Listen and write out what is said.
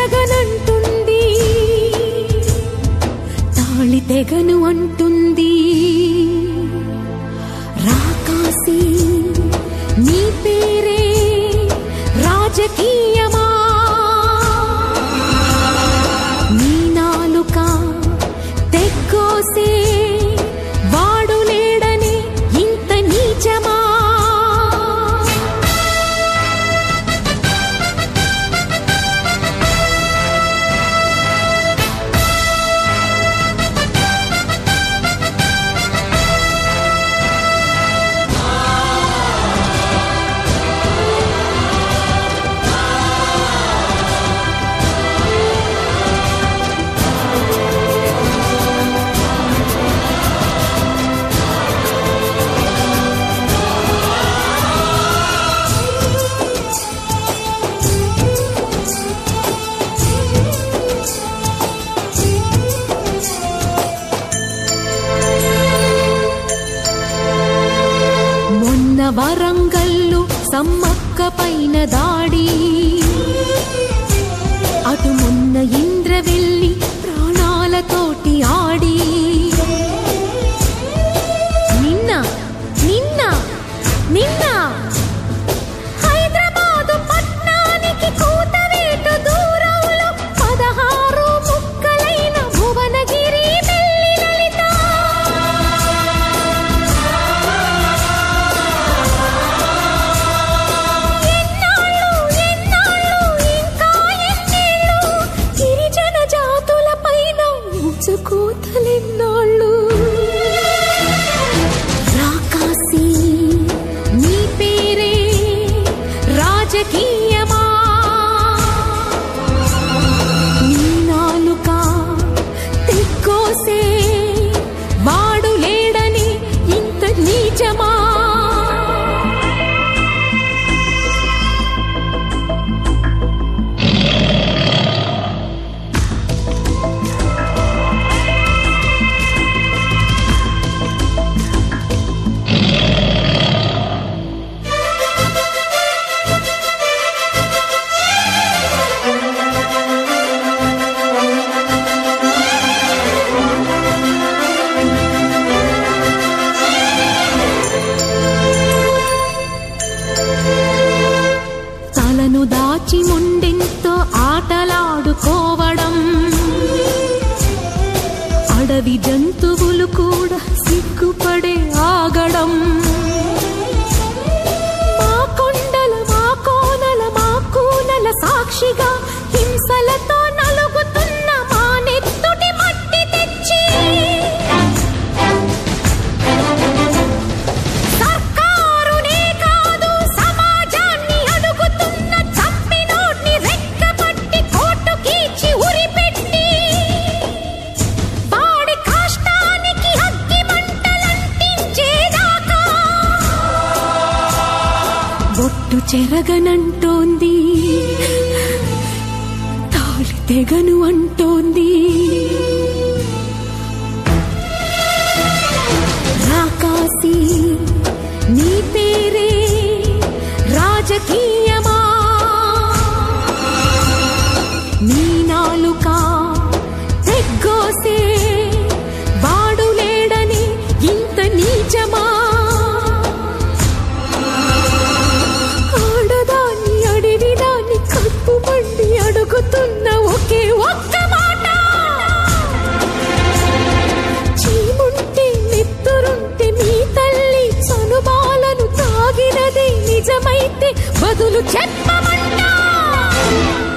చెరగనంటుంది తాళి తెగను అంటుంది రాకాసి నీ పేరే రాజకీయమా నీ నాలుక తెగ్గోసే వాడు లేడని ఇంత నీచమా మొన్న వరంగల్లు సమ్మక్క పైన దాడి అటు మొన్న ఇంద్రవెల్లి ప్రాణాలతోటి ఆడి నిన్న నిన్న నిన్న హైదరాబాదు పట్నానికి కూతవేటు దూరంలో పదహారు ముక్కలైన భువనగిరి మెల్లి లలిత ఎన్నాళ్ళు ఎన్నాళ్ళు ఇంకా ఎన్నేళ్ళు గిరిజన జాతుల పైన ఊచకోతలెన్నాళ్ళు రాకాసి నీ పేరే రాజకీయమా నీ నాలుక తిక్కోసే వాడు లేడని ఇంత నీచమా తలను దాచి ముండెంతో ఆటలాడుకోవడం అడవి జంతువులు కూడా సిగ్గుపడే ఆగడం మా కొండల మా కోనల మా కూనల సాక్షిగా హింసలతో నలుగుతున్న మా నెత్తుటి మట్టి తెచ్చి సర్కారునే కాదు సమాజాన్ని అడుగుతున్న చంపినోడ్ని రెక్కపట్టి కోర్టుకీచి ఉరిపెట్టి వాడి కాష్టానికి అగ్గి మంటలంటించేదాకా బొట్టు చెరగనంటోంది తాళి తెగను అంటోంది రాకాసి నీ పేరే రాజకీయమా నీ నాలుక తెగ్గోసే వాడు లేడని ఇంత నీచమా ఆడదాన్ని అడివిదాన్ని కప్పు మండి అడుగుతున్న ఒకే ఒక్క మాట చీముంటే నెత్తురుంటే మీ తల్లి చనుబాలను తాగినది నిజమైతే బదులు చెప్పమంటా